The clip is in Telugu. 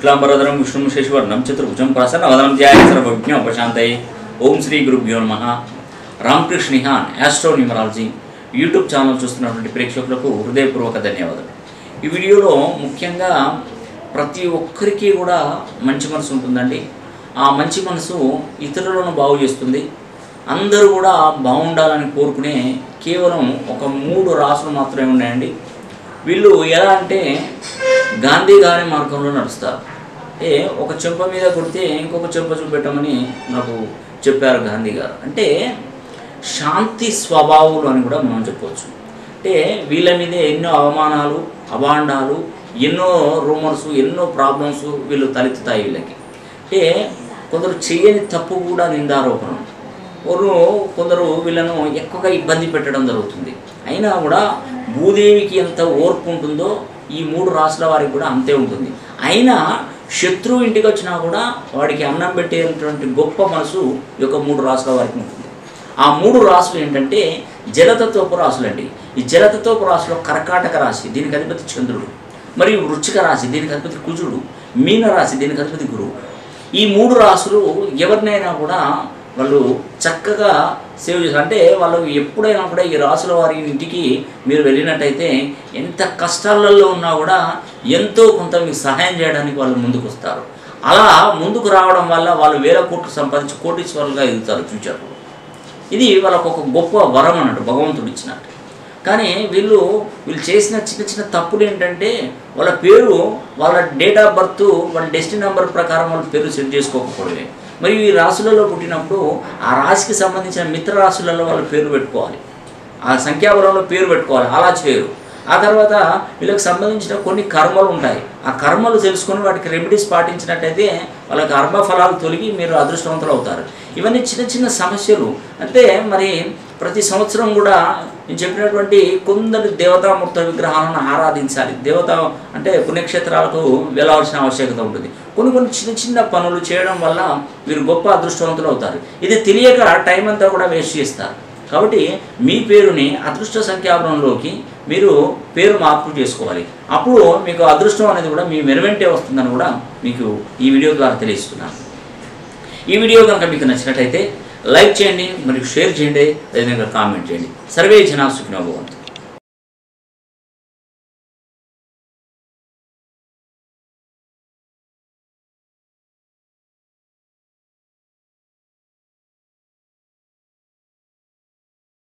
శుక్లాంబరధరం విష్ణుం శశివర్ణం చతుర్భుజం ప్రసన్నవదనం ధ్యాయ సర్వజ్ఞ ఉపశాంతయే ఓం శ్రీ గురుభ్యో నమ Ramakrishna Nihan astro numerology YouTube channel చూస్తున్నటువంటి ప్రేక్షకులకు హృదయపూర్వక ధన్యవాదాలు ఈ వీడియోలో ముఖ్యంగా ప్రతి ఒక్కరికి కూడా మంచి మనసు ఉంటుందండి ఆ మంచి మనసు ఇతరులను బాగు చేస్తుంది అందరూ కూడా బాగుండాలని కోరుకునే కేవలం ఒక మూడు రాసులు మాత్రమే ఉన్నాయండి వీళ్ళు ఎలా అంటే గాంధీ గారి మార్గంలో నడుస్తారు అంటే ఒక చెంప మీద కొడితే ఇంకొక చెంప చూపెట్టమని నాకు చెప్పారు గాంధీ గారు అంటే శాంతి స్వభావులు అని కూడా మనం చెప్పవచ్చు అంటే వీళ్ళ మీదే ఎన్నో అవమానాలు అభాండాలు ఎన్నో రూమర్స్ ఎన్నో ప్రాబ్లమ్స్ వీళ్ళు తలెత్తుతాయి వీళ్ళకి అంటే కొందరు చేయని తప్పు కూడా నిందారోపణం వారు కొందరు వీళ్ళను ఎక్కువగా ఇబ్బంది పెట్టడం జరుగుతుంది అయినా కూడా భూదేవికి ఎంత ఓర్పు ఉంటుందో ఈ మూడు రాసుల వారికి కూడా అంతే ఉంటుంది అయినా శత్రువు ఇంటికి వచ్చినా కూడా వాడికి అన్నం పెట్టేటువంటి గొప్ప మనసు ఈ యొక్క మూడు రాసుల వారికి ఉంటుంది ఆ మూడు రాసులు ఏంటంటే జలతత్వపు రాసులండి ఈ జలతత్వపు రాశిలో కర్కాటక రాశి దీనికి అధిపతి చంద్రుడు మరియు వృశ్చిక రాశి దీనికి అధిపతి కుజుడు మీన రాశి దీనికి అధిపతి గురువు ఈ మూడు రాసులు ఎవరినైనా కూడా వాళ్ళు చక్కగా సేవ్ చేస్తారు అంటే వాళ్ళు ఎప్పుడైనా కూడా ఈ రాసుల వారి ఇంటికి మీరు వెళ్ళినట్టయితే ఎంత కష్టాలలో ఉన్నా కూడా ఎంతో కొంత మీకు సహాయం చేయడానికి వాళ్ళు ముందుకు వస్తారు అలా ముందుకు రావడం వల్ల వాళ్ళు వేల కోట్లు సంపాదించి కోటీశ్వరులుగా ఎదుగుతారు ఫ్యూచర్లో ఇది వాళ్ళకు ఒక గొప్ప వరం అన్నట్టు భగవంతుడు ఇచ్చినట్టు కానీ వీళ్ళు వీళ్ళు చేసిన చిన్న చిన్న తప్పులు ఏంటంటే వాళ్ళ పేరు వాళ్ళ డేట్ ఆఫ్ బర్త్ వాళ్ళ డెస్టినీ నెంబర్ ప్రకారం వాళ్ళ పేరు సెట్ చేసుకోకపోవడమే మరియు ఈ రాశులలో పుట్టినప్పుడు ఆ రాశికి సంబంధించిన మిత్ర రాశులలో వాళ్ళ పేరు పెట్టుకోవాలి ఆ సంఖ్యాబలంలో పేరు పెట్టుకోవాలి అలా చేయరు ఆ తర్వాత వీళ్ళకి సంబంధించిన కొన్ని కర్మలు ఉంటాయి ఆ కర్మలు తెలుసుకొని వాటికి రెమెడీస్ పాటించినట్టయితే వాళ్ళ కర్మ ఫలాలు తొలగి మీరు అదృష్టవంతులు అవుతారు ఇవన్నీ చిన్న చిన్న సమస్యలు అంటే మరి ప్రతి సంవత్సరం కూడా నేను చెప్పినటువంటి కొందరు దేవతామూర్త విగ్రహాలను ఆరాధించాలి దేవత అంటే పుణ్యక్షేత్రాలకు వెళ్ళవలసిన ఆవశ్యకత ఉంటుంది కొన్ని కొన్ని చిన్న చిన్న పనులు చేయడం వల్ల మీరు గొప్ప అదృష్టవంతులు అవుతారు ఇది తెలియక టైం అంతా కూడా వేస్ట్ చేస్తారు కాబట్టి మీ పేరుని అదృష్ట సంఖ్యాబలంలోకి మీరు పేరు మార్పు చేసుకోవాలి అప్పుడు మీకు అదృష్టం అనేది కూడా మీ మెరువెంటే వస్తుందని కూడా మీకు ఈ వీడియో ద్వారా తెలియజేస్తున్నాను ఈ వీడియో కనుక మీకు నచ్చినట్టయితే లైక్ చేయండి మరియు షేర్ చేయండి అదేవిధంగా కామెంట్ చేయండి సర్వే జనా సుఖినోభవంతు